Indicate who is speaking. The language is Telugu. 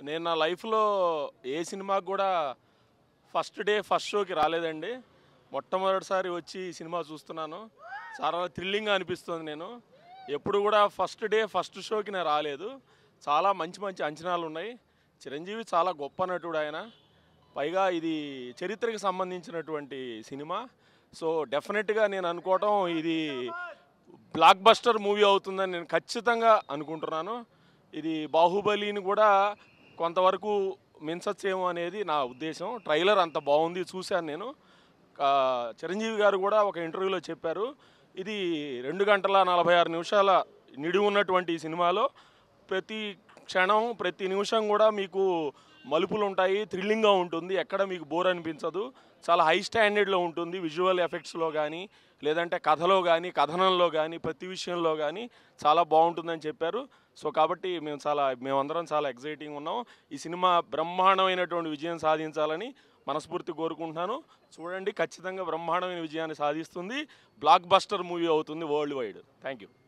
Speaker 1: నేను నా లైఫ్లో ఏ సినిమాకి కూడా ఫస్ట్ డే ఫస్ట్ షోకి రాలేదండి మొట్టమొదటిసారి వచ్చి ఈ సినిమా చూస్తున్నాను చాలా థ్రిల్లింగ్గా అనిపిస్తుంది నేను ఎప్పుడు కూడా ఫస్ట్ డే ఫస్ట్ షోకి నేను రాలేదు చాలా మంచి మంచి అంచనాలు ఉన్నాయి చిరంజీవి చాలా గొప్ప నటుడు ఆయన పైగా ఇది చరిత్రకి సంబంధించినటువంటి సినిమా సో డెఫినెట్గా నేను అనుకోవటం ఇది బ్లాక్ బస్టర్ మూవీ అవుతుందని నేను ఖచ్చితంగా అనుకుంటున్నాను ఇది బాహుబలిని కూడా కొంతవరకు మించచ్చేమో అనేది నా ఉద్దేశం ట్రైలర్ అంత బాగుంది చూశాను నేను ఆ, చిరంజీవి గారు కూడా ఒక ఇంటర్వ్యూలో చెప్పారు ఇది రెండు గంటల నలభై ఆరు నిమిషాల నిడివి ఉన్నటువంటి ఈ సినిమాలో ప్రతి క్షణం ప్రతి నిమిషం కూడా మీకు మలుపులు ఉంటాయి థ్రిల్లింగ్గా ఉంటుంది ఎక్కడ మీకు బోర్ అనిపించదు చాలా హై స్టాండర్డ్లో ఉంటుంది విజువల్ ఎఫెక్ట్స్లో కానీ లేదంటే కథలో కానీ కథనంలో కానీ ప్రతి విషయంలో కానీ చాలా బాగుంటుందని చెప్పారు సో కాబట్టి మేము చాలా మేమందరం చాలా ఎగ్జైటింగ్ ఉన్నాం ఈ సినిమా బ్రహ్మాండమైనటువంటి విజయం సాధించాలని మనస్ఫూర్తి కోరుకుంటున్నాను చూడండి ఖచ్చితంగా బ్రహ్మాండమైన విజయాన్ని సాధిస్తుంది బ్లాక్ బస్టర్ మూవీ అవుతుంది వరల్డ్ వైడ్ థ్యాంక్ యూ